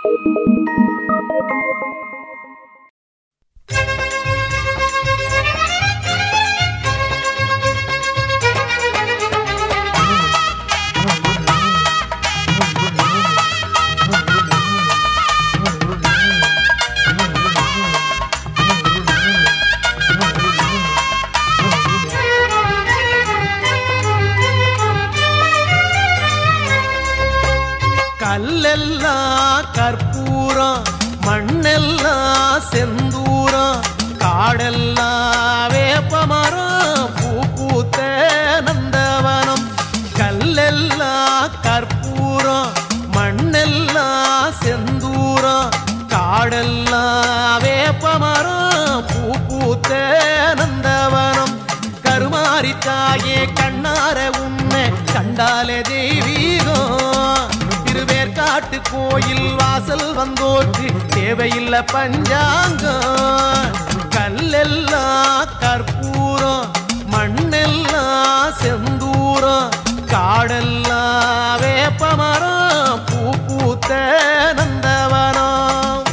கல்லெல்லாம் கற்பூரம் மண்ணெல்லாம் செந்தூரம் காடெல்லாம் வேப்பமரம் பூ பூத்த நந்தவனம் கல்லெல்லாம் கற்பூரம் மண்ணெல்லாம் செந்தூரம் காடெல்லாம் வேப்பமரம் பூ பூத்த நந்தவனம் கருமாரி தாயே கண்ணார உன்னை கண்டாலே தெய்வீகம் திருவேற்காட்டு கோயில் வாசல் வந்தோர்க்கு தேவையில்லை பஞ்சாங்கம் கல்லெல்லாம் கற்பூரம் மண்ணெல்லாம் செந்தூரம் காடெல்லாம் வேப்பமரம் பூ பூத்த நந்தவனம்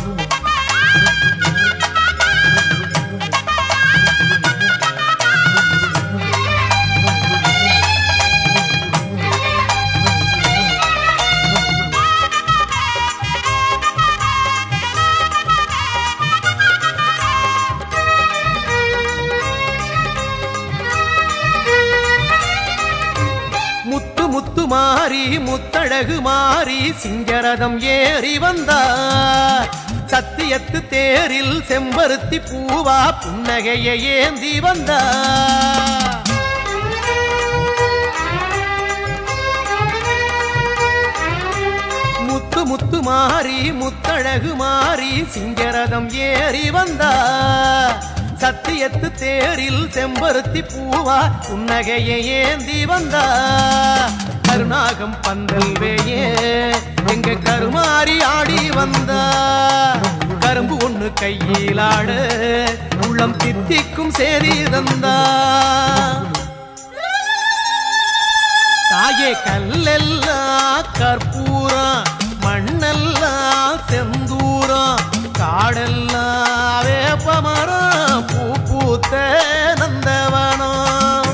முத்து முத்து மாறி முத்தழகு மாறி சிங்கரதம் ஏறி வந்தார் சத்தியத்து தேரில் செம்பருத்தி பூவா புன்னகையை ஏந்தி வந்தார் முத்து முத்து மாறி முத்தழகு மாறி சிங்கரதம் ஏறி வந்தார் சத்தியத்து தேரில் செம்பருத்தி பூவா புன்னகையை ஏந்தி வந்தா கருணாகம் பந்தல் வேயே எங்க கருமாறி ஆடி வந்தா கரும்பு ஒண்ணு கையில் ஆடு உள்ளம் தித்திக்கும் சேதி தந்தா தாயே கல்லெல்லாம் கற்பூரம் மண்ணெல்லாம் செந்தூரம் காடெல்லாம் வேப்பமரம் பூ பூத்த நந்தவனம்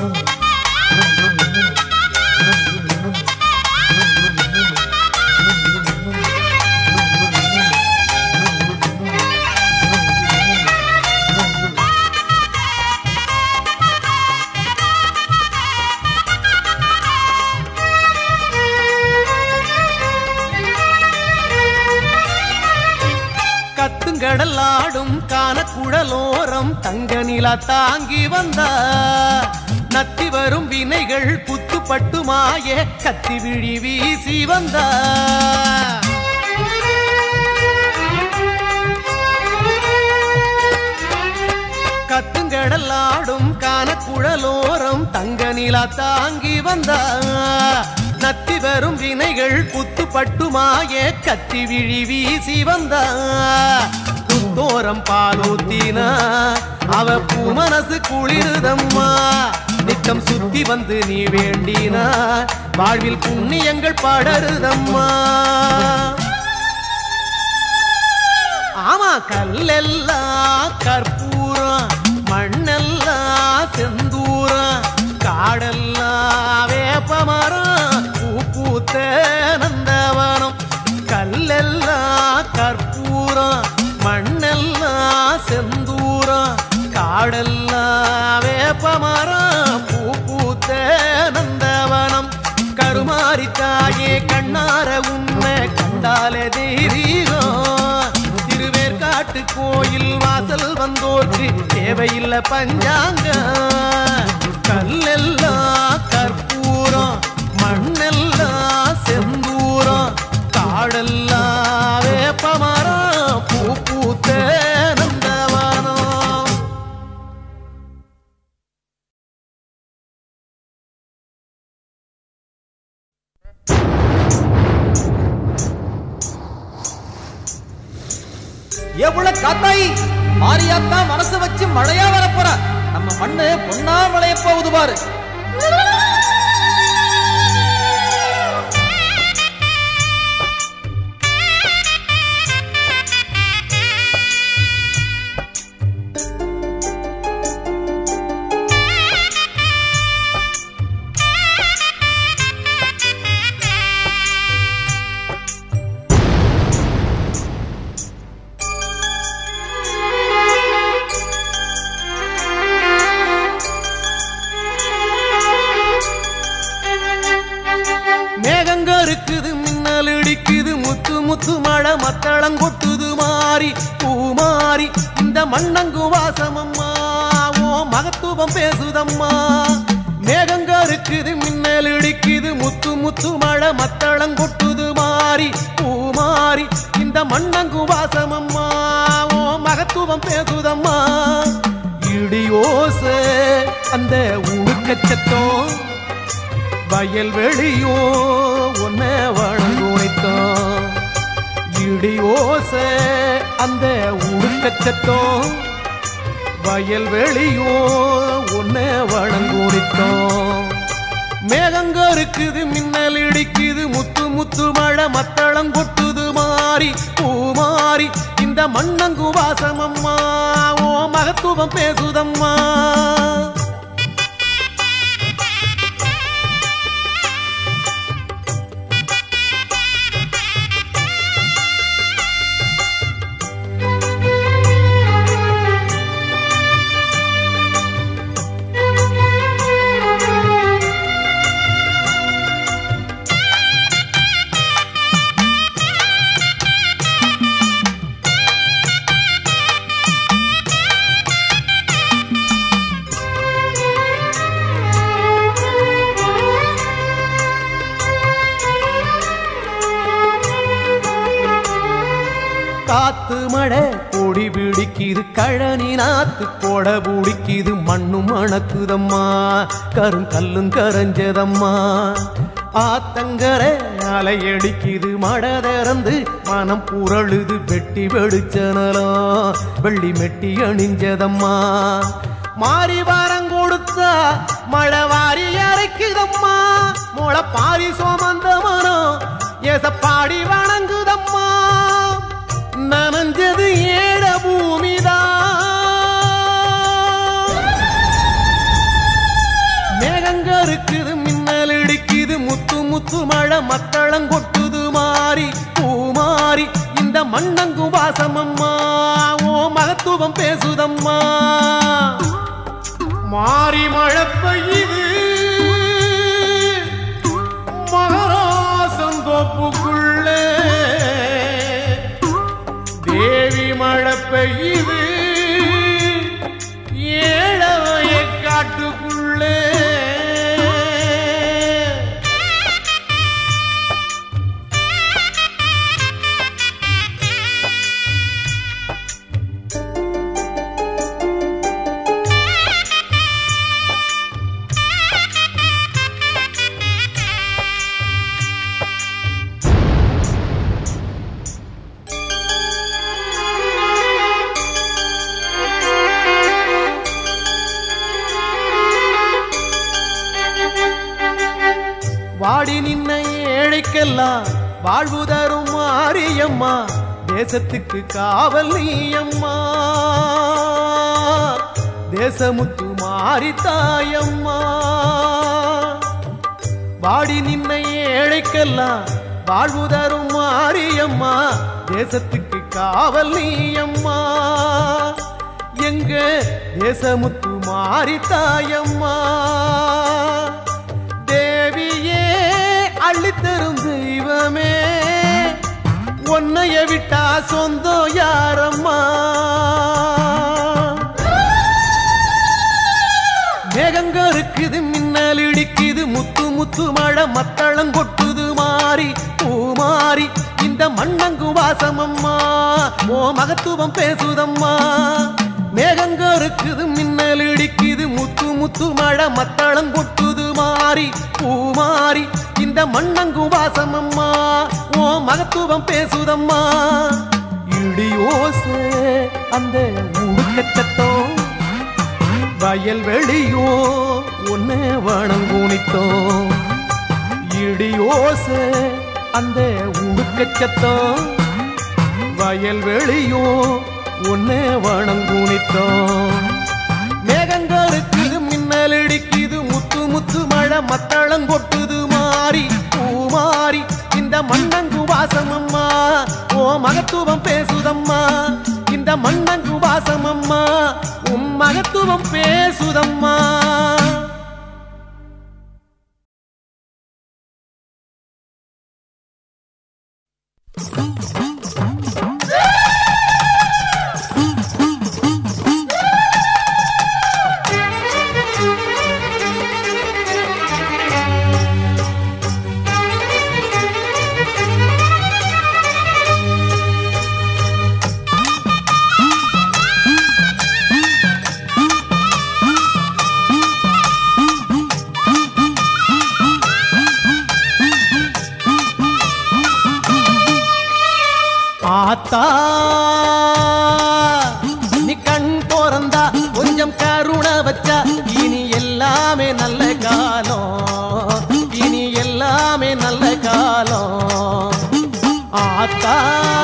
கத்துங்கடல் ஆடும் கானக்குழலோரம் தங்க நிலா தாங்கி வந்தா நத்தி வரும் வினைகள் குத்துப்பட்டு மாய கத்தி விழி வீசி வந்தா கத்துங்கடல் ஆடும் கானக்குழலோரம் தங்க நிலா தாங்கி வந்தா நத்தி வரும் வினைகள் குத்துப்பட்டு மாய கத்தி விழி வீசி வந்தா குத்தோரம் பாலூத்தினா அவ பூ மனசு குளிருதம்மா நித்தம் சுத்தி வந்து நீ வேண்டினா வாழ்வில் புண்ணியங்கள் படருதம்மா ஆமா கல்லெல்லாம் கற்பூரம் மண்ணெல்லாம் செந்தூரம் காடெல்லாம் வேப்பமரம் பூ பூத்த நந்தவனம் கல்லெல்லாம் கற்பூரம் மண்ணெல்லாம் செந்தூரம் காடெல்லாம் வேப்பமரம் பூ பூத்த நந்தவனம் கருமாரி தாயே கண்ணார உண்மை கண்டாலே தெய்வீகம் திருவேற்காட்டு கோயில் வாசல் வந்தோர்க்கு தேவையில்லை பஞ்சாங்க கல்லெல்லாம் கற்பூரம் மண்ணெல்லாம் செந்தூரம் காடெல்லாம் வேப்பமரம் பூ பூத்த நந்தவனம் எவ்வளவு காத்தாயி மாரியாத்தா மனசு வச்சு மழையா வரப்போற நம்ம மண்ணு பொன்னா விளைய போகுது பாரு மழை மத்தளம் கொட்டுது மாறி பூமாறி இந்த மண்ணங்கு வாசமம்மா ஓ மகத்துவம் பேசுதம்மா மேகங்க இருக்குது மின்னல் இடிக்குது முத்து முத்து மழை மத்தளம் கொட்டுது மாறி பூமாறி இந்த மண்ணங்கு வாசமம்மா ஓ மகத்துவம் பேசுதம்மா இடியோச அந்த உடுக்கச்சத்தம் வயல் வெளியோ உன்னை வணங்குனைத்தோம் இடியோச அந்த உடுக்கச்சத்தம் வயல் வெளியோ உன்னை வணங்குனைத்தோம் மேகங்க இருக்குது மின்னல் இடிக்குது முத்து முத்து மழை மத்தளம் கொட்டுது மாறி பூமாறி இந்த மண்ணங்கு வாசமம்மா ஓ மகத்துவம் பேசுதம்மா காத்து மழை கொடி பிடிக்குது கழனி நாத்து கொட பிடிக்குது மண்ணும் மணக்குதம்மா கருங்கல்லும் கரைஞ்சதம்மா ஆத்தங்கரை அலையடிக்குது மழை திறந்து மனம் புரழுது வெட்டி வெடிச்சனலாம் வெள்ளி மெட்டி அணிஞ்சதம்மா மாறி வாரம் கொடுத்தா மழை வாரி அரைக்குதம்மா முளை பாரி சோமந்த மனம் எசப்பாடி வணங்குதம்மா நனஞ்சது ஏழ பூமிதான் மேகங்க இருக்குது மின்னல் இடிக்குது முத்து முத்து மழை மத்தளம் கொட்டுது மாறி பூமாறி இந்த மண்ணங்கு வாசமம்மா ஓ மகத்துவம் பேசுதம்மா மாறி மழை பெய்யுது மகராசம் தோப்புக்குள்ளே தேவி மழை பெய்யுது ஏழவைய காட்டுக்குள்ளே வாடி நின்ன ஏழைக்கெல்லாம் வாழ்வு தரும் மாரியம்மா தேசத்துக்கு காவல் நீயம்மா தேசமுத்து மாறி தாயம்மா வாடி நின்ன ஏழைக்கெல்லாம் வாழ்வு தரும் மாரியம்மா தேசத்துக்கு காவல் நீயம்மா எங்க தேசமுத்து மாறி தாயம்மா தேவியே அள்ளித்தரும் தெய்வமே உன்னைய விட்டா சொந்தம் யாரம்மா மேகங்க இருக்குது மின்னல் இடிக்குது முத்து முத்து மழை மத்தளம் கொட்டுது மாறி பூமாறி இந்த மண்ணங்கு வாசமம்மா ஓ மகத்துவம் பேசுதம்மா மேகங்க இருக்குது மின்னல் இடிக்குது முத்து முத்து மழை மத்தளம் கொட்டுது மாறி பூமாறி இந்த மண்ணங்கு வாசமம்மா ஓ மகத்துவம் பேசுதம்மா இடியோசே அந்த உடுக்கச்சத்தம் வயல் வெளியோ உன்னை வணங்குனித்தோம் இடியோச அந்த உடுக்கச்சத்தம் வயல் வெளியோ உன்னை வணங்குனித்தோம் மேகங்களுக்கு மின்னல் இடிக்குது முத்து முத்து மழை மத்தளம் கொட்டுது மாறி பூமாறி இந்த மண்ணங்கு வாசமம்மா ஓ மகத்துவம் பேசுதம்மா இந்த மண்ணங்கு வாசமம்மா உம் மகத்துவம் பேசுதம்மா Thank ஆத்தா நீ கண் போறந்தா கொஞ்சம் கருணை வச்சா இனி எல்லாமே நல்ல காலம் இனி எல்லாமே நல்ல காலம் ஆத்தா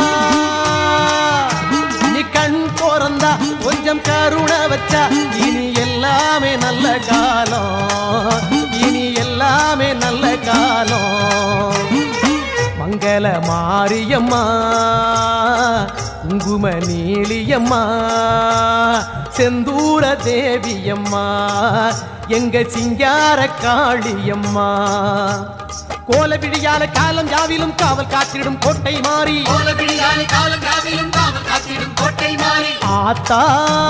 நீ கண் போறந்தா கொஞ்சம் கருணை வச்சா இனி எல்லாமே நல்ல காலம் இனி எல்லாமே நல்ல காலம் மங்கள மாரியம்மா குங்கும நீலியம்மா செந்தூர தேவியம்மா எங்க சிங்கார காளியம்மா கோல விழியால காலம் யாவிலும் காவல் காத்திடும் கோட்டை மாறி கோலப்பிடியாலே காலம் காவிலும் காவல் காத்திடும் கோட்டை மாறி ஆத்தா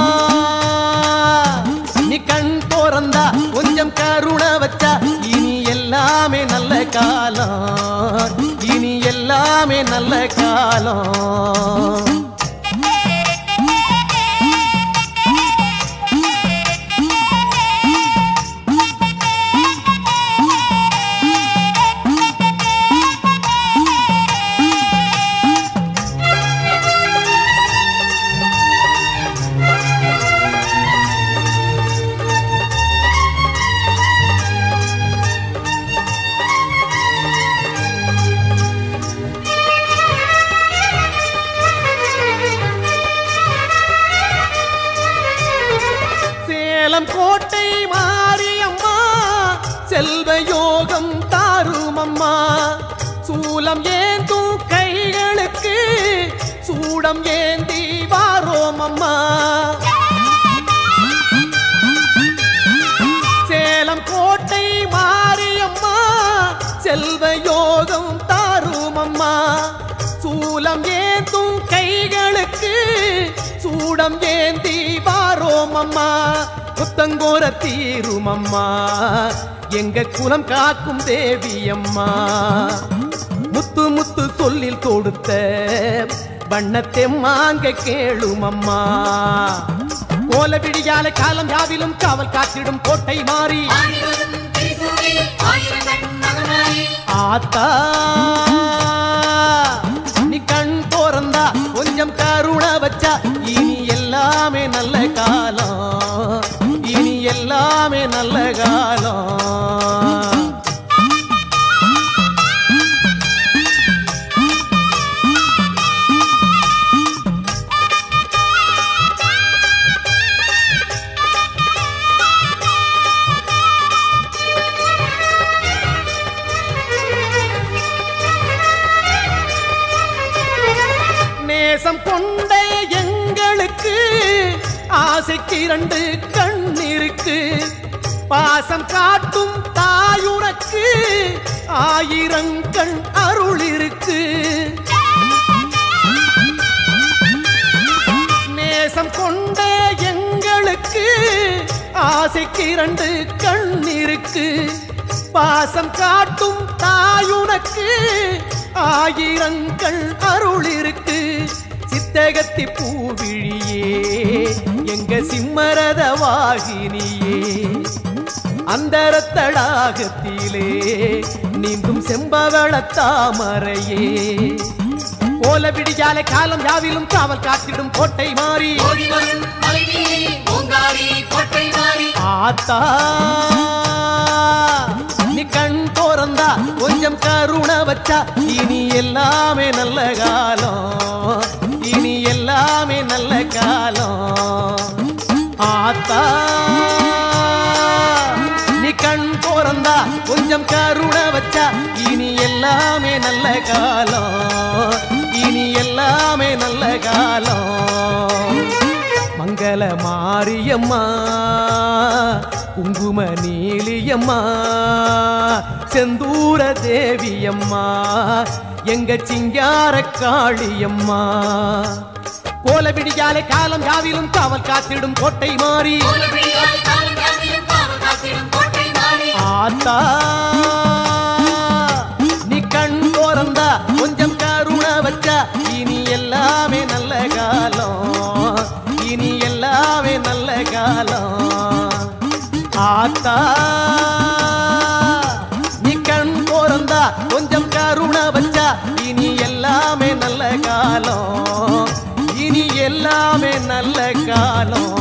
நீ கண் போறந்தா கொஞ்சம் கருணை வச்சா இனி எல்லாமே நல்ல காலம் இனி எல்லாமே நல்ல காலம் சேலம் கோட்டை மாரியம்மா செல்வ யோகம் தாரும் அம்மா சூலம் ஏந்தும் கைகளுக்கு சூடம் ஏந்தி வாரோம் அம்மா சேலம் கோட்டை மாரியம்மா செல்வ யோகம் தாரும் அம்மா சூலம் ஏந்தும் கைகளுக்கு சூடம் ஏந்தி வாரோம் அம்மா புத்தங்கோர தீரும் அம்மா எங்க குலம் காக்கும் தேவி அம்மா முத்து முத்து சொல்லில் கொடுத்த வண்ணத்தை மாங்க கேளும் அம்மா கோல விடியால காலம் யாவிலும் காவல் காத்திடும் கோட்டை மாறி ஆணிவரும் திரிசூலி ஆயிரம் கண் மகமாயி ஆத்தா நீ கண் போறந்தா கொஞ்சம் கருணை வச்சா இனி எல்லாமே நல்ல காலம் இனி எல்லாமே நல்ல காலம் நேசம் கொண்ட எங்களுக்கு ஆசைக்கு இரண்டு கண் இருக்கு பாசம் காட்டும் தாயுனக்கு ஆயிரங்கண் அருள் இருக்கு நேசம் கொண்ட எங்களுக்கு ஆசைக்கு இரண்டு கண் இருக்கு பாசம் காட்டும் தாயுனக்கு ஆயிரங்கள் அருள் இருக்கு சித்தகத்தி பூவிழியே எங்க சிம்மரத வாகினியே அந்தரத்தடாகத்திலே நீந்தும் செம்பவள தாமரையே கோல விடியாலை காலம் யாவிலும் காவல் காத்திடும் கோட்டை மாறி ஓடி வரும் மலைவீரி ஓங்காரி கோட்டை மாறி ஆத்தா நீ கண் போறந்தா கொஞ்சம் கருணை வச்சா இனி எல்லாமே நல்ல காலம் இனி எல்லாமே நல்ல காலம் ஆத்தா நீ கண் போறந்தா கொஞ்சம் கருணை வச்சா இனி எல்லாமே நல்ல காலம் இனி எல்லாமே நல்ல காலம் மங்கள மாரியம்மா குங்கும நீலியம்மா செந்தூர தேவியம்மா எங்க சிங்கார காளியம்மா கோல விடியாலை காலம் யாவிலும் காவல் காத்திடும் கோட்டை மாறி கோலப்பிடியாலே காலம் காவிலும் காவல் காத்திடும் கோட்டை மாறி ஆத்தா நீ கண் போறந்தா கொஞ்சம் கருணை வச்சா இனி எல்லாமே நல்ல காலம் இனி எல்லாமே நல்ல காலம் ஆத்தா நீ கண் போறந்தா கொஞ்சம் கருணை வச்சா இனி எல்லாமே நல்ல காலம் எல்லாமே நல்ல காலம்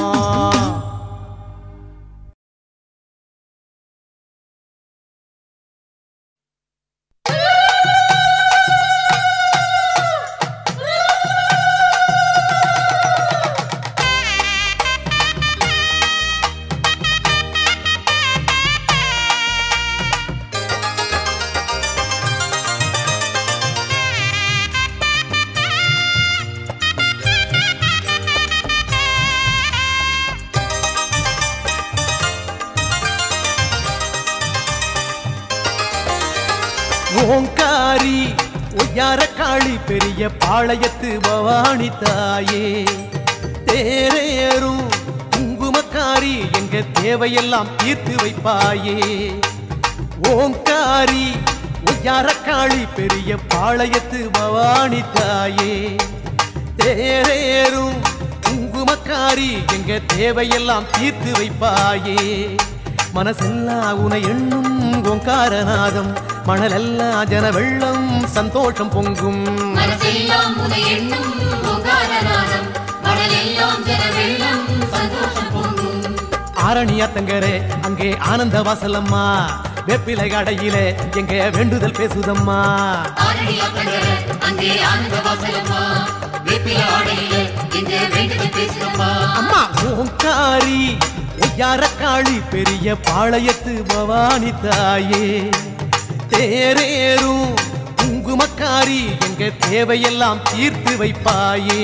ஓங்காரி ஒய்யார காளி பெரிய பாளையத்து பவானி தாயே தேரேறும் குங்குமக்காரி எங்க தேவையெல்லாம் தீர்த்து வைப்பாயே ஓங்காரி ஒய்யார காளி பெரிய பாளையத்து பவானி தாயே தேரேறும் குங்குமக்காரி எங்க தேவையெல்லாம் தீர்த்து வைப்பாயே மனசெல்லாம் உன எண்ணும் ஓங்காரநாதம் மணலெல்லாம் ஜன வெள்ளம் சந்தோஷம் பொங்கும் மனசெல்லாம் உனை எண்ணும் ஓங்காரநாதம் மணலெல்லாம் ஜன வெள்ளம் சந்தோஷம் பொங்கும் ஆரணியாத்தங்கரே அங்கே ஆனந்த வாசலம்மா வெப்பிலை கடையிலே எங்க வேண்டுதல் பேசுதம்மா ஆரணியாத்தங்கர அங்கே ஆனந்த வாசலம்மா வேப்பில ஆடையில எங்க வேண்டுதல் பேசுறம்மா அம்மா ஓங்காரி ஒய்யார காளி பெரிய பாளையத்து பவானி தாயே தேரேறும் குங்குமக்காரி எங்க தேவையெல்லாம் தீர்த்து வைப்பாயே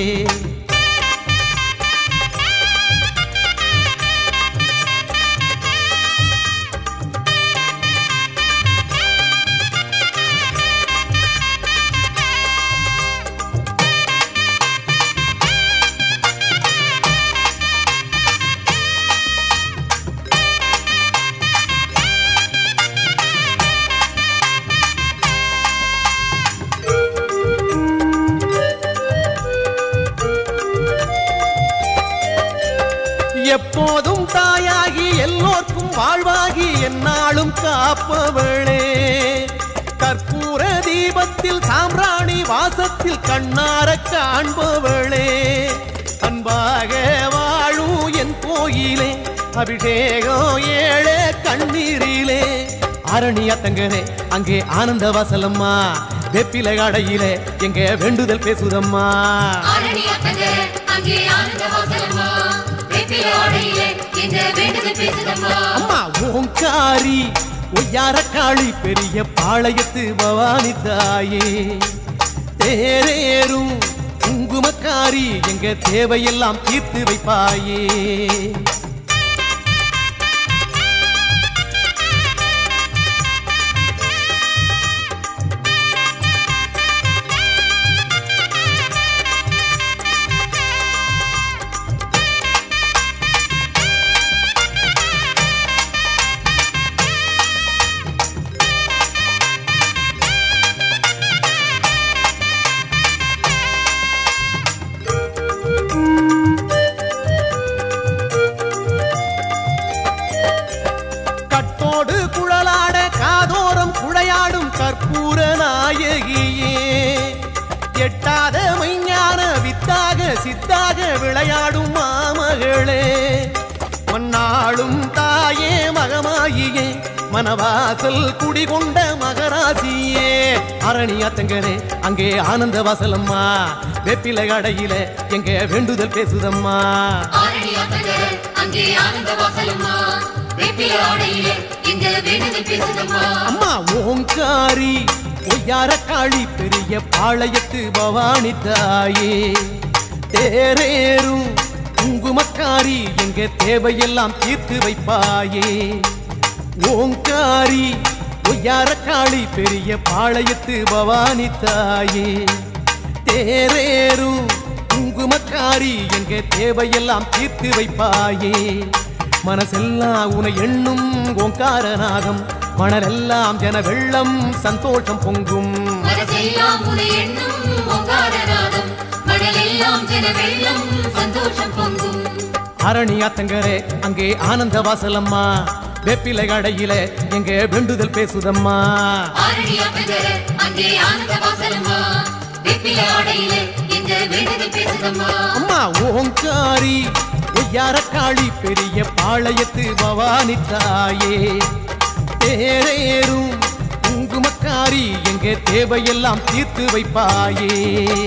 எப்போதும் தாயாகி எல்லோர்க்கும் வாழ்வாகி என்னாலும் காப்பவளே கற்பூர தீபத்தில் சாம்பிராணி வாசத்தில் கண்ணார காண்பவளே அன்பாக வாழும் என் கோயிலே அபிஷேகம் ஏழே கண்ணீரிலே அரணியாத்தங்கரே அங்கே ஆனந்த வாசலம்மா வெப்பில கடையிலே எங்க வேண்டுதல் பேசுதம்மா ஆரணியாத்தங்கர அங்கே ஆனந்த வாசலம்மா வேப்பில ஆடையில எங்க வேண்டுதல் பேசுதம்மா அம்மா ஓங்காரி ஒய்யார காளி பெரிய பாளையத்து பவானி தாயே தேரேறும் குங்குமக்காரி எங்க தேவையெல்லாம் தீர்த்து வைப்பாயே கட்டோடு குழலாட காதோரம் குழையாடும் கற்பூர நாயகியே எட்டாத மைஞான வித்தாக சித்தாக விளையாடும் மாமகளே மன்னாளும் தாயே மகமாயியே மனவாசல் குடிகொண்ட மகராசியே அரணியாத்தங்கரே அங்கே ஆனந்த வாசலம்மா வெப்பிலை கடையில எங்க வேண்டுதல் பேசுதம்மா ஆரணியாத்தங்கர அங்கே ஆனந்த வாசலம்மா வேப்பில ஆடையில எங்க வேண்டுதல் பேசுதம்மா அம்மா ஓங்காரி ஒய்யார காளி பெரிய பாளையத்து பவானி தாயே தேரேறும் குங்குமக்காரி எங்க தேவையெல்லாம் தீர்த்து வைப்பாயே ஓங்காரி ஒய்யார காளி பெரிய பாளையத்து பவானி தாயே தேரேறும் குங்குமக்காரி எங்க தேவையெல்லாம் தீர்த்து வைப்பாயே மனசெல்லாம் உன எண்ணும் ஓங்காரநாதம் மணலெல்லாம் ஜன வெள்ளம் சந்தோஷம் பொங்கும் மனசெல்லாம் உனை எண்ணும் ஓங்காரநாதம் மணலெல்லாம் ஜன வெள்ளம் சந்தோஷம் பொங்கும் அரணியாத்தங்கரே அங்கே ஆனந்த வாசலம்மா வெப்பிலை கடையில எங்க வேண்டுதல் பேசுதம்மா ஆரணியாத்தங்கர அங்கே ஆனந்த வாசலம்மா வேப்பில ஆடையில எங்க வேண்டுதல் பேசுதம்மா வந்தம்மா அம்மா ஓங்காரி ஒய்யார காளி பெரிய பாளையத்து பவானி தாயே தேரேறும் குங்குமக்காரி எங்க தேவையெல்லாம் தீர்த்து வைப்பாயே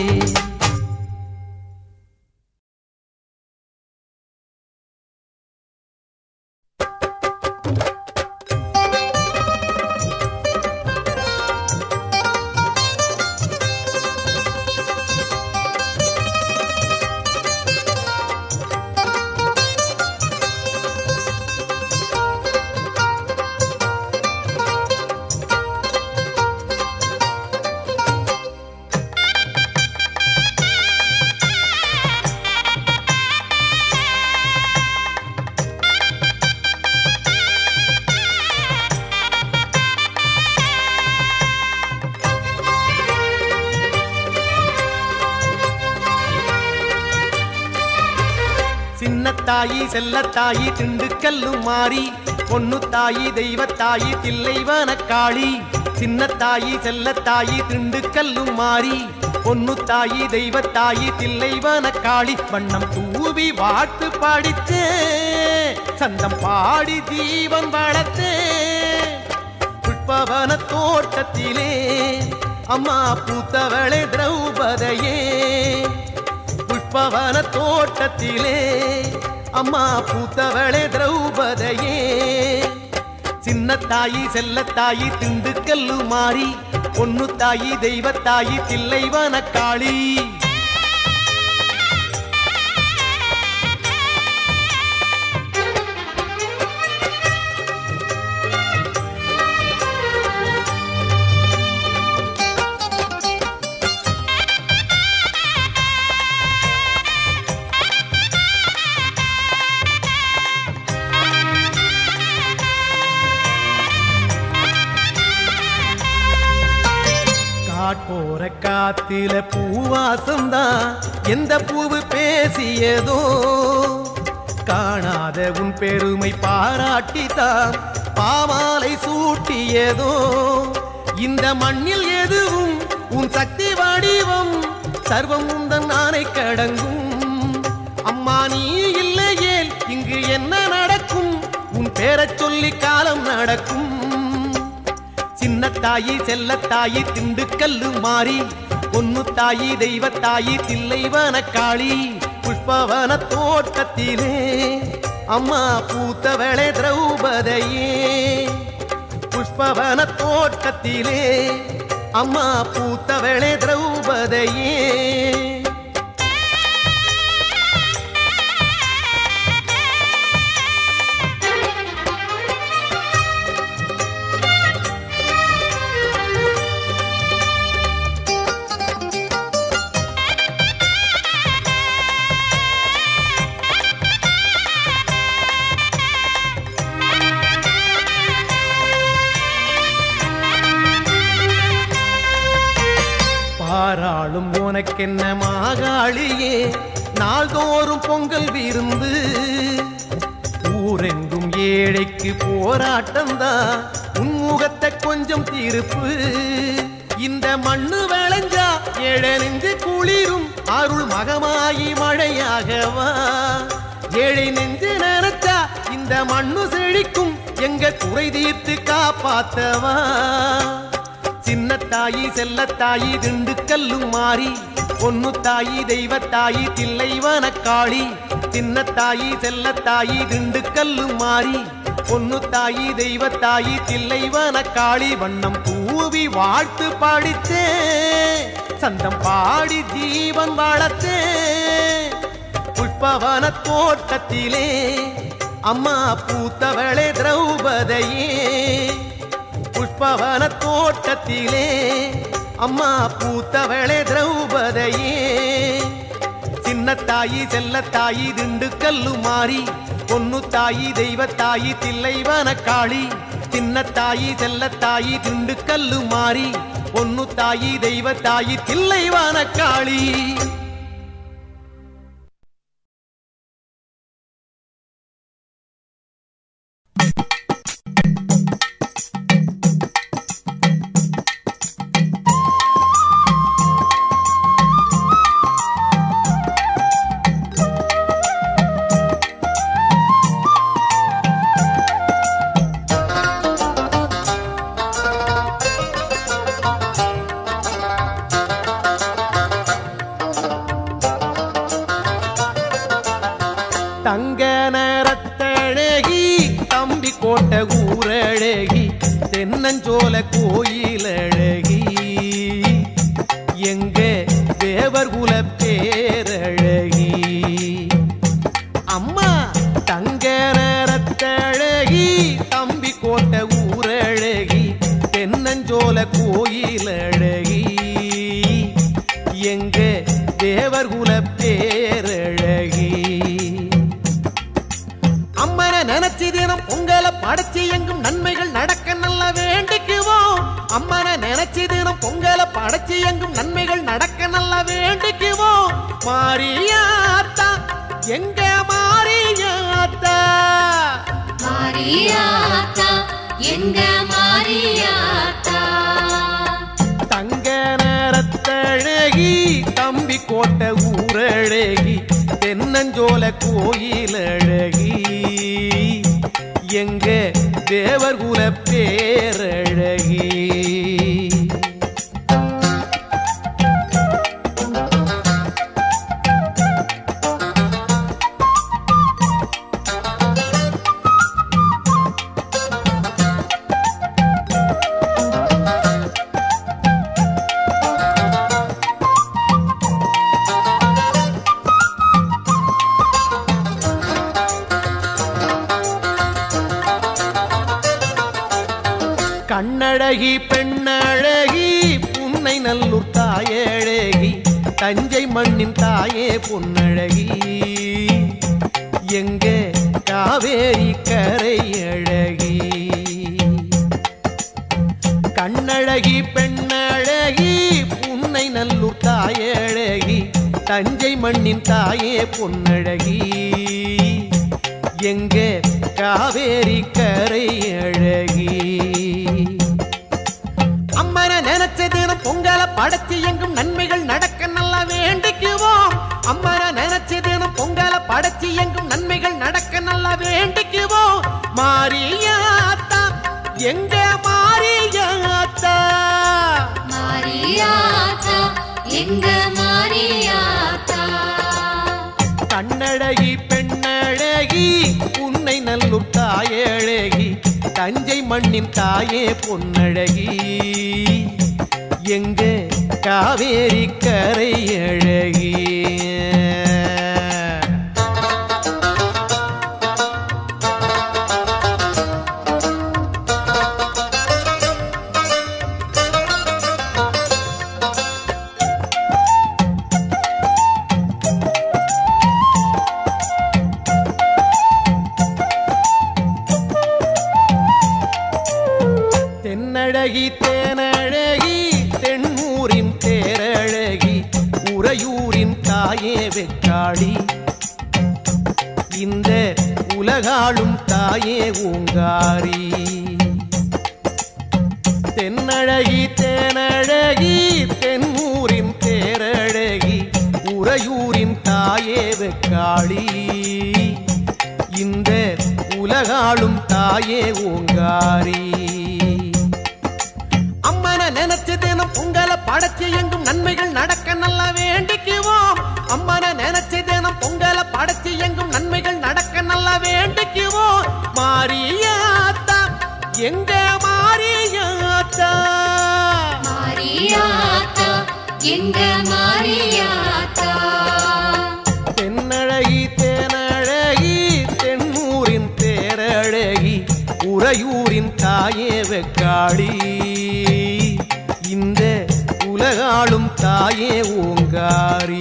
சின்னத்தாயி செல்லத்தாயி திண்டுக்கல்லும் மாறி பொண்ணு தாயி தெய்வத்தாயி தில்லைவன காளி சின்னத்தாயி செல்லத்தாயி திண்டுக்கல்லும் மாறி பொண்ணு தாயி தெய்வத்தாயி தில்லைவன காளி வண்ணம் தூவி வாழ்த்து பாடித்தே சந்தம் பாடி தீபம் வளர்த்தே புஷ்பவன தோட்டத்திலே அம்மா பூத்தவளே திரௌபதையே புஷ்பவன தோட்டத்திலே அம்மா பூத்தவளே திரௌபதையே சின்னத்தாயி செல்லத்தாயி திண்டுக்கல்லு மாறி பொண்ணு தாயி தெய்வத்தாயி தில்லைவன காளி காட்போற காத்தில பூவாசம்தான் எந்த பூவு பேசியதோ காணாத உன் பெருமை பாராட்டித்தான் பாமாலை சூட்டியதோ இந்த மண்ணில் எதுவும் உன் சக்தி வடிவம் சர்வம் உந்தன் நானை கடங்கும் அம்மா நீ இல்லையேல் இங்கு என்ன நடக்கும் உன் பேரச் சொல்லி காலம் நடக்கும் சின்னத்தாயி செல்லத்தாயி திண்டுக்கல்லு மாறி பொண்ணு தாயி தெய்வத்தாயி தில்லைவன காளி புஷ்பவன தோட்டத்திலே அம்மா பூத்தவளே திரௌபதையே புஷ்பவன தோட்டத்திலே அம்மா பூத்தவளே திரௌபதையே பாராளும் உனக்கென்ன மாகாளியே நாள்தோறும் பொங்கல் விருந்து ஊரெங்கும் ஏழைக்கு போராட்டம்தான் உன்முகத்தை கொஞ்சம் திருப்பு இந்த மண்ணு விளைஞ்சா ஏழை நெஞ்சு குளிரும் அருள் மகமாயி மழையாகவா ஏழை நெஞ்சு நினைச்சா இந்த மண்ணு செழிக்கும் எங்க குறை தீர்த்து காப்பாத்தவா சின்னத்தாயி செல்லத்தாயி திண்டுக்கல்லும் மாறி பொண்ணு தாயி தெய்வத்தாயி தில்லைவன காளி சின்னத்தாயி செல்லத்தாயி திண்டுக்கல்லும் மாறி பொண்ணு தாயி தெய்வத்தாயி தில்லைவன காளி வண்ணம் பூவி வாழ்த்து பாடித்தே சந்தம் பாடி ஜீவன் வளர்த்தே புஷ்பவன தோட்டத்திலே அம்மா பூத்தவளே திரௌபதையே புஷ்பவன தோட்டத்திலே அம்மா பூத்தவளே திரௌபதையே சின்னத்தாயி செல்லத்தாயி திண்டுக்கல்லு மாறி பொண்ணு தாயி தெய்வத்தாயி தில்லைவன காளி சின்னத்தாயி செல்லத்தாயி திண்டுக்கல்லு மாறி பொண்ணு தாயி தெய்வத்தாயி தில்லைவன காளி கோட்டை ஊரழகி தென்னஞ்சோல கோயிலழகி எங்க தேவர் குல பேரழகி அம்மா தங்க நேரத்தழகி தம்பி கோட்டை ஊரழகி தென்னஞ்சோல கோயிலழகி எங்க தேவர் குல பேரழகி அம்மனை நினைச்சு தினம் பொங்கலை படைச்சு எங்கும் நன்மைகள் நடக்க நல்ல வேண்டிக்குவோம் அம்மனை நினைச்சு தினம் பொங்கலை படைச்சு எங்கும் நன்மைகள் நடக்க நல்ல வேண்டிக்குவோம் மாரியாத்தா எங்க மாரியாத்தா மாரியாத்தா எங்க மாரியாத்தா தங்க நேரத்தழகி தம்பி கோட்டை ஊரழகி தென்னஞ்சோல கோயிலழகி எங்க தேவர் குல பேரழகி கண்ணழகி பெண்ணழகி புன்னை நல்லூர் தாயழகி தஞ்சை மண்ணின் தாயே பொன்னழகி எங்க காவேரி கரை அழகி கண்ணழகி பெண்ணழகி புன்னை நல்லூர் தாயழகி தஞ்சை மண்ணின் தாயே பொன்னழகி எங்க காவேரி கரை அழகி அம்மனை நினைச்ச தினம் பொங்கலை படைச்சு எங்கும் நன்மைகள் நடக்க நல்லா வேண்டிக்குவோம் அம்மனை நினைச்ச தினம் பொங்கலை படைச்சு எங்கும் நன்மைகள் நடக்க நல்லா வேண்டிக்குவோம் மாரியாத்தா எங்க மாரியாத்தா மாரியாத்தா எங்க மாரியாத்தா கண்ணழகி பெண்ணழகி உன்னை நல்லூர் தாயழகி தஞ்சை மண்ணின் தாயே பொன்னழகி எங்க காவேரி கரை அழகி தென்னழகி தேனழகி தென்னூரின் தேரழகி உறையூரின் தாயே வெக்காளி இந்த உலகாளும் தாயே ஊங்காரி தென்னழகி தேனழகி தென்னூரின் தேரழகி உறையூரின் தாயே வெக்காளி இந்த உலகாளும் தாயே ஓங்காரி அம்மனை நினைச்சு தினம் பொங்கலை படைச்சு எங்கும் நன்மைகள் நடக்க நல்லா வேண்டிக்குவோம் அம்மனை நினைச்சு தினம் பொங்கலை படைச்சு எங்கும் நன்மைகள் நடக்க நல்லா வேண்டிக்குவோம் மாரியாத்தா எங்க மாரியாத்தா மாரியாத்தா எங்க மாரியாத்தா தென்னழகி தேனழகி தென்னூரின் தேரழகி உறையூரின் தாயே வெக்காளி இந்த உலகாளும் தாயே ஓங்காரி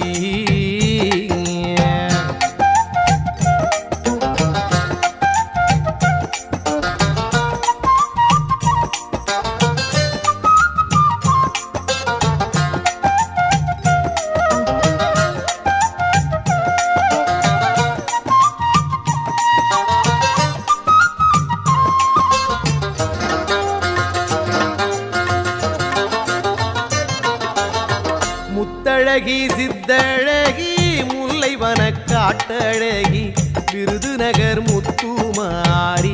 முத்தழகி சித்தழகி முல்லைவன காட்டழகி விருதுநகர் முத்துமாரி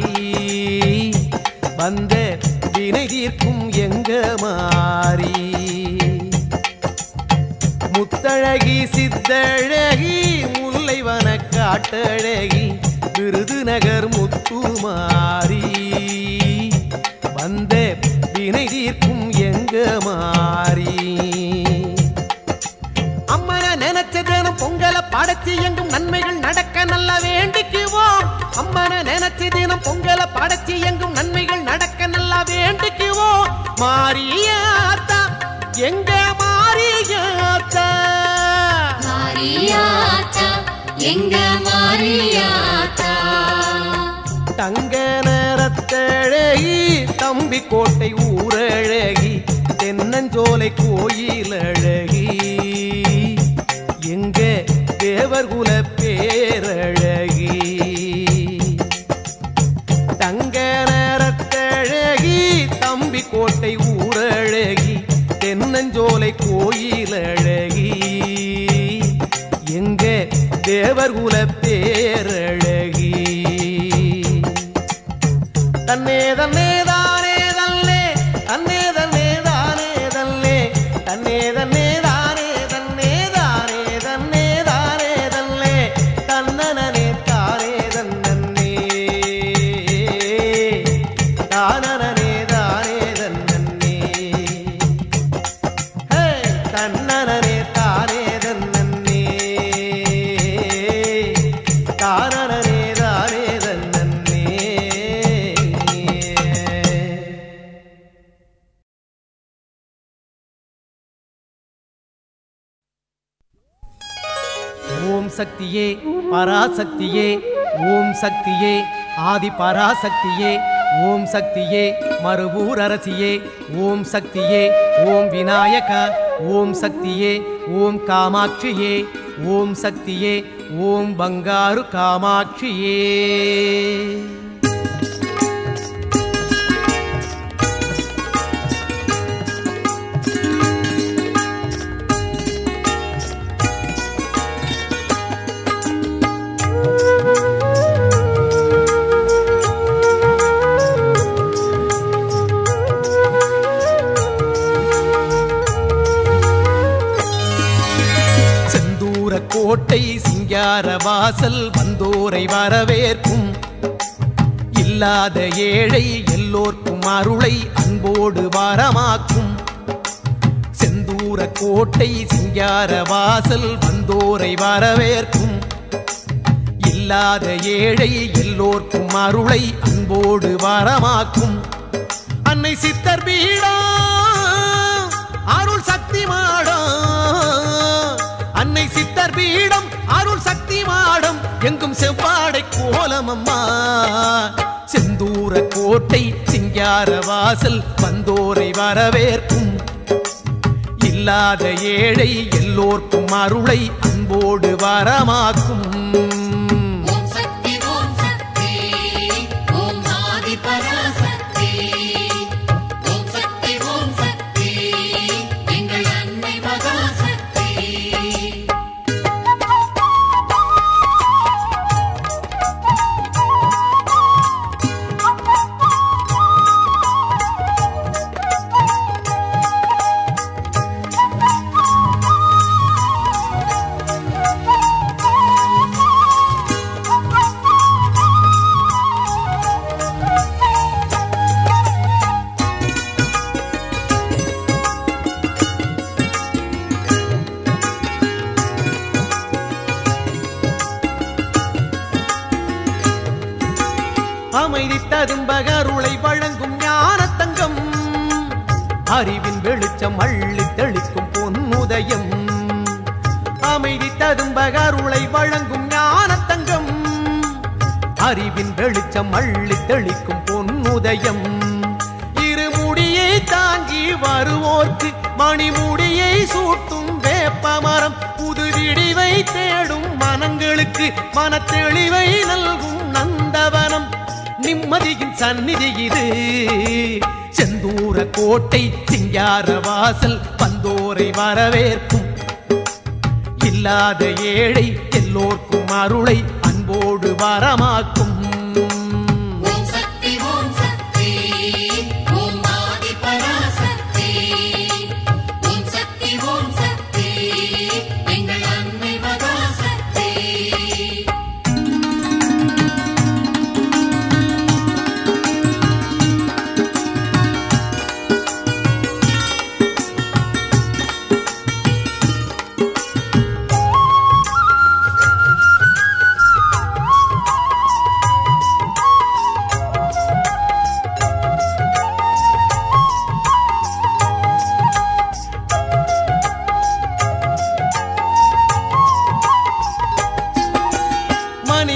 வந்த வினை தீர்க்கும் எங்க மாறி முத்தழகி சித்தழகி முல்லைவன காட்டழகி விருதுநகர் முத்துமாரி வந்த வினை தீர்க்கும் எங்க மாறி அம்மனை நினைச்ச தினம் பொங்கலை படைச்சி எங்கும் நன்மைகள் நடக்க நல்லா வேண்டிக்குவோம் அம்மனை நினைச்ச தினம் பொங்கலை படைச்சி எங்கும் நன்மைகள் நடக்க நல்லா வேண்டிக்குவோம் மாரியாத்தா எங்க மாரியாத்தா மாரியாத்தா எங்க மாரியாத்தா தங்க நிறத்தழகி தம்பி கோட்டை ஊரழகி தென்னஞ்சோலை கோயில் அழகி எங்க தேவர்குல பேரழகி தங்க நிறத்தழகி தம்பி கோட்டை ஊரழகி தென்னஞ்சோலை கோயில் அழகி எங்க தேவர்குல பேரழகி தன்னே தன்னே தானே தல்லே தன்னே தன்னே தானே தல்லே தன்னே தன்னே தானே தன்னே தானே தன்னே தானே தல்லே தன்னனனே தானே தன்னே தானனனே தானே தன்னே ஹே தன்னனனே தானே தன்னே தானனனே தானே தன்னே ஓம் சக்தியே பராசக்தியே ஓம் சக்தியே ஆதி பராசக்தியே ஓம் சக்தியே மறுவூர் அரசியே ஓம் சக்தியே ஓம் விநாயக ஓம் சக்தியே ஓம் காமாட்சியே ஓம் சக்தியே ஓம் பங்காரு காமாட்சியே செந்தூர கோட்டை சிங்கார வாசல் வந்தோரை வரவேற்கும் இல்லாத ஏழை எல்லோர்க்கும் அருளை அன்போடு வரமாக்கும் செந்தூர கோட்டை சிங்கார வாசல் வந்தோரை வரவேற்கும் இல்லாத ஏழை எல்லோர்க்கும் அருளை அன்போடு வரமாக்கும் அன்னை சித்தர் பீடா அருள் சக்தி மாடம் அன்னை சித்தர் பீடம் அருள் சக்தி மாடம் எங்கும் செவ்வாடை கோலம் அம்மா செந்தூர கோட்டை சிங்கார வாசல் வந்தோரை வரவேற்கும் இல்லாத ஏழை எல்லோர்க்கும் அருளை அன்போடு வரமாக்கும் ஓம் சக்தி ஓம் சக்தி ஓம் ஆதி பராசக்தி ஓம் சக்தி ஓம் சக்தி எங்கள் அன்னை மகாசக்தி அமைதி ததும்பகருளை வழங்கும் ஞான தங்கம் அறிவின் வெளிச்சம் அள்ளி தெளிக்கும் பொன்னுதயம் அமைதி ததும்பகருளை வழங்கும் ஞான தங்கம் அறிவின் வெளிச்சம் அள்ளி தெளிக்கும் பொன்னுதயம் இருமுடியை தாங்கி வருவோர்க்கு மணிமுடியை சூட்டும் வேப்பமரம் புது விடிவை தேடும் மனங்களுக்கு மனத்தெளிவை நல்கும் நந்தவனம் நிம்மதியின் சந்நிதி இது செந்தூர கோட்டை சிங்கார வாசல் வந்தோரை வரவேற்கும் இல்லாத ஏழை எல்லோர்க்கும் அருளை அன்போடு வரமாக்கும் ஓம் சக்தி ஓம் சக்தி ஓம் ஆதி பராசக்தி ஓம் சக்தி ஓம் சக்தி எங்கள் அன்னை மகாசக்தி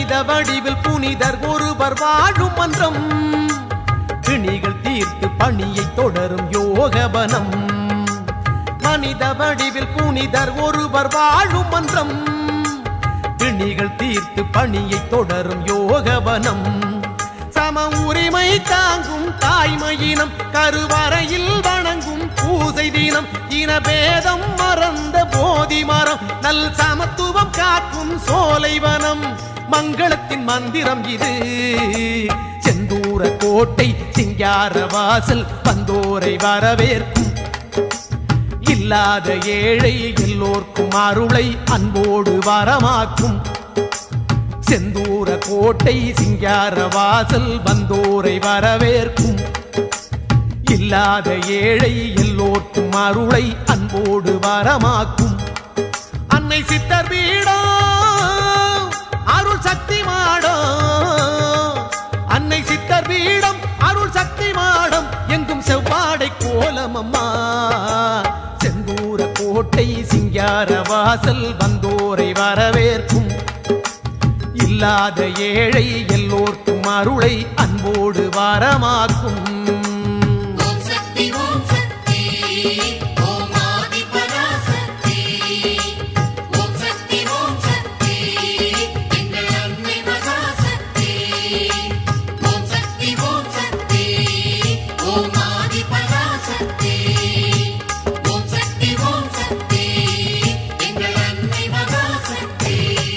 மனித வடிவில் புனிதர் ஒருவர் வாழும் மன்றம் பிணிகள் தீர்த்து பணியை தொடரும் யோகவனம் மனித வடிவில் புனிதர் ஒருவர் வாழும் மன்றம் பிணிகள் தீர்த்து பணியை தொடரும் யோகவனம் சம உரிமை தாங்கும் தாய்மையினம் கருவறையில் வணங்கும் பூசை தினம் இனபேதம் மறந்த போதி மரம் நல் சமத்துவம் காக்கும் சோலைவனம் மங்களத்தின் மந்திரம் இது செந்தூர கோட்டை சிங்கார வாசல் வந்தோரை வரவேற்கும் இல்லாத ஏழை எல்லோர்க்கும் அருளை அன்போடு வரமாக்கும் செந்தூர கோட்டை சிங்கார வாசல் வந்தோரை வரவேற்கும் இல்லாத ஏழை எல்லோர்க்கும் அருளை அன்போடு வரமாக்கும் அன்னை சித்தர் வீடோ அருள் சக்தி மாடோ அன்னை சித்தர் வீடம் அருள் சக்தி மாடம் எங்கும் செவ்வாடை கோலம் அம்மா செந்தூர கோட்டை சிங்கார வாசல் வந்தோரை வரவேற்கும் இல்லாத ஏழை எல்லோர்க்கும் அருளை அன்போடு வரமாக்கும் ஓம் சக்தி ஓம் சக்தி ஓம் ஆதி பராசக்தி ஓம் சக்தி ஓம் சக்தி எங்கள் அன்னை மகாசக்தி ஓம் சக்தி ஓம் சக்தி ஓம் ஆதி பராசக்தி ஓம் சக்தி ஓம் சக்தி எங்கள் அன்னை மகாசக்தி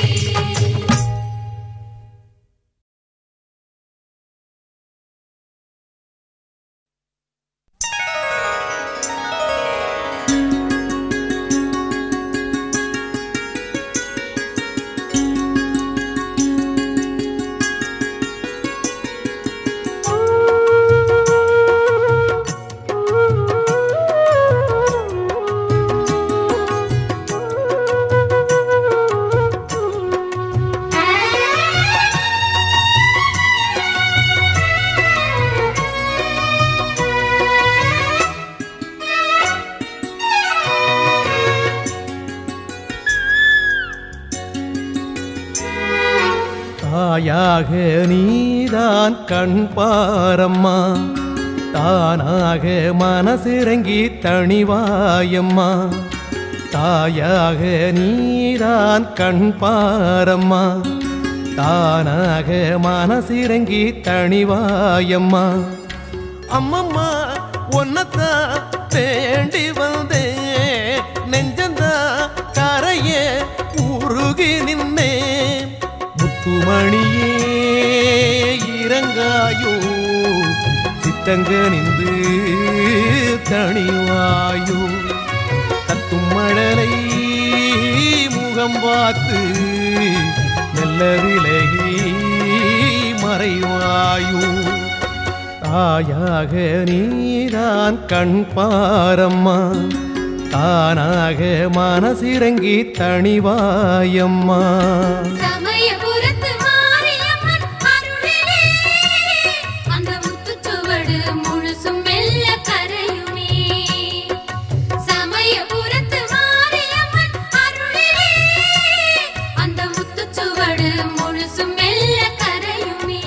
தாயாக நீதான் கண் பாரம்மா தானாக மனசிறங்கி தணிவாயம்மா தாயாக நீதான் கண் பாரம்மா தானாக மனசிறங்கி தணிவாயம்மா அம்மம்மா ஒன்னத்தான் வேண்டி வந்தேன் நெஞ்சந்தா கரைய உருகி நின்னேன் முத்துமணியே இறங்காயோ சித்தங்க நின்று தணிவாயோ தத்தும் மழலை முகம் பார்த்து மெல்ல விலகி மறைவாயோ தாயாக நீதான் கண் பாரம்மா தானாக மனசிறங்கி தணிவாயம்மா சமயபுரத்து மாரியம்மன் அருளிலே அந்த முத்துச்சுவடு முழுசும் மெல்ல கரையுமே சமயபுரத்து மாரியம்மன் அருளிலே அந்த முத்துச்சுவடு முழுசும் மெல்ல கரையுமே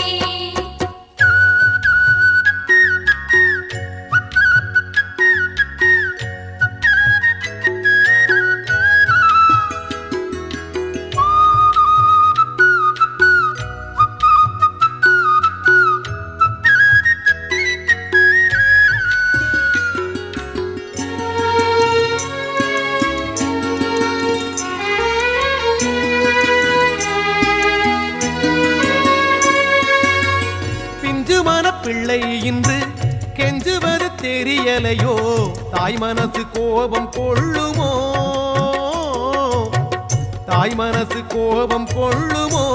பிஞ்சு மனப்பிள்ளை இன்று கெஞ்சுவது தெரியலையோ தாய் மனசு கோபம் கொள்ளுமோ தாய் மனசு கோபம் கொள்ளுமோ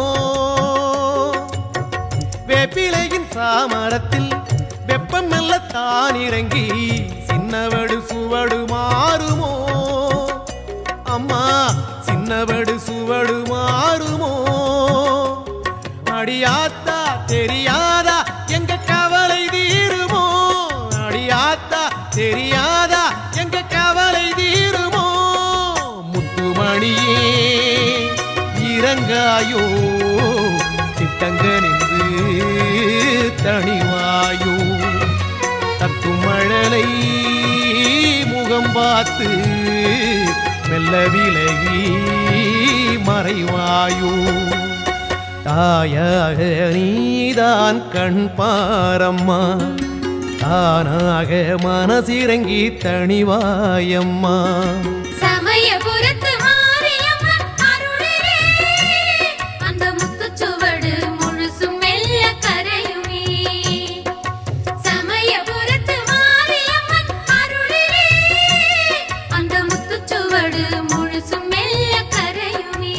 வேப்பிலையின் சாமரத்தில் வெப்பம் மெல்ல தான் இறங்கி சின்னவடு சுவடு மாறுமோ அம்மா சின்னவடு சுவடு மாறுமோ அடியாத்தா தெரியாதா எங்க கவலை தீருமோ அடியாத்தா தெரியாதா எங்க கவலை தீருமோ முத்துமணியே இறங்காயோ சித்தங்க நின்று தணிவாயோ தத்தும் மழலை முகம் பார்த்து மெல்ல விலகி மறைவாயோ தாயாக நீதான் கண் பாரம்மா தானாக மனசிறங்கி தணிவாயம்மா சமயபுரத்து மாரியம்மன் அருளிலே அந்த முத்துச்சுவடு முழுசும் மெல்ல கரையுமே சமயபுரத்து மாரியம்மன் அருளிலே அந்த முத்துச்சுவடு முழுசும் மெல்ல கரையுமே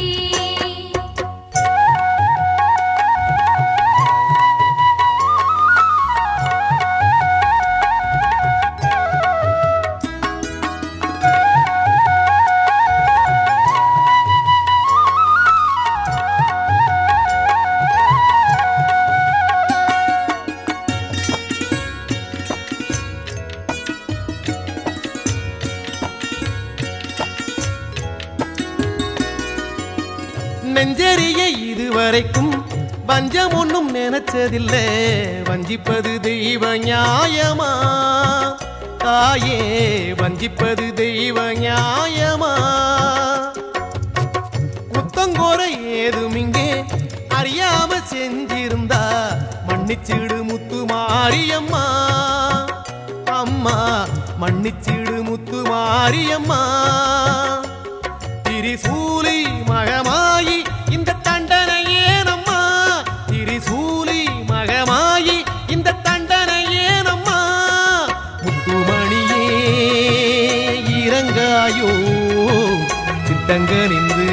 நெஞ்சறிய இதுவரைக்கும் வஞ்சம் ஒன்றும் நினைச்சதில்ல வஞ்சிப்பது தெய்வ நியாயமா தாயே வஞ்சிப்பது தெய்வ நியாயமா குத்தங்கோர ஏதும் இங்கே அறியாம செஞ்சிருந்தா மன்னிச்சிடு முத்து மாரியம்மா அம்மா மன்னிச்சிடு முத்து மாரியம்மா திரிசூலி மகமாயி இந்த தண்டனை ஏனம்மா திரிசூலி மகமாயி இந்த தண்டனை ஏனம்மா முத்துமணியே இறங்காயோ சித்தங்க நின்று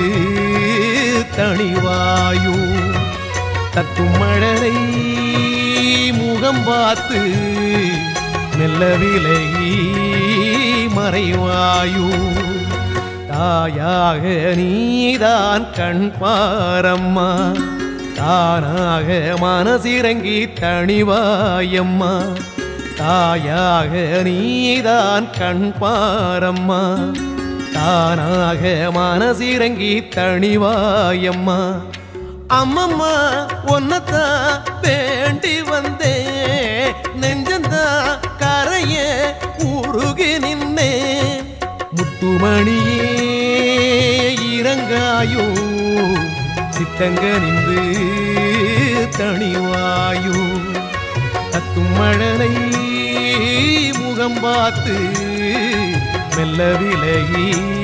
தணிவாயோ தத்தும் மழலை முகம் பார்த்து மெல்ல விலகி மறைவாயோ தாயாக நீதான் கண் பாரம்மா தானாக மனசிறங்கி தணிவாயம்மா தாயாக நீதான் கண் பாரம்மா தானாக மனசிறங்கி தணிவாயம்மா அம்மம்மா ஒன்னத்தான் வேண்டி வந்தேன் நெஞ்சந்தான் கரைய உருகி நின்னேன் முத்துமணியே இறங்காயோ சித்தங்க நின்று தணிவாயோ தத்தும் மழலை முகம் பார்த்து மெல்ல விலகி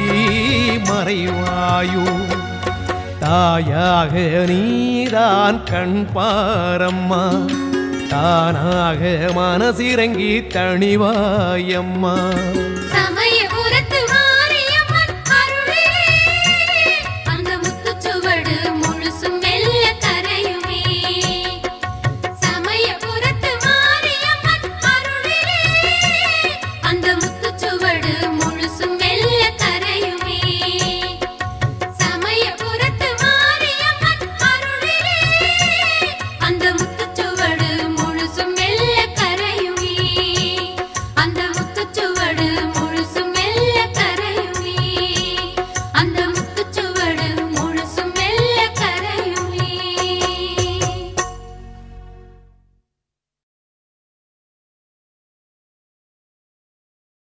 மறைவாயோ தாயாக நீதான் கண் பாரம்மா தானாக மனசிறங்கி தணிவாயம்மா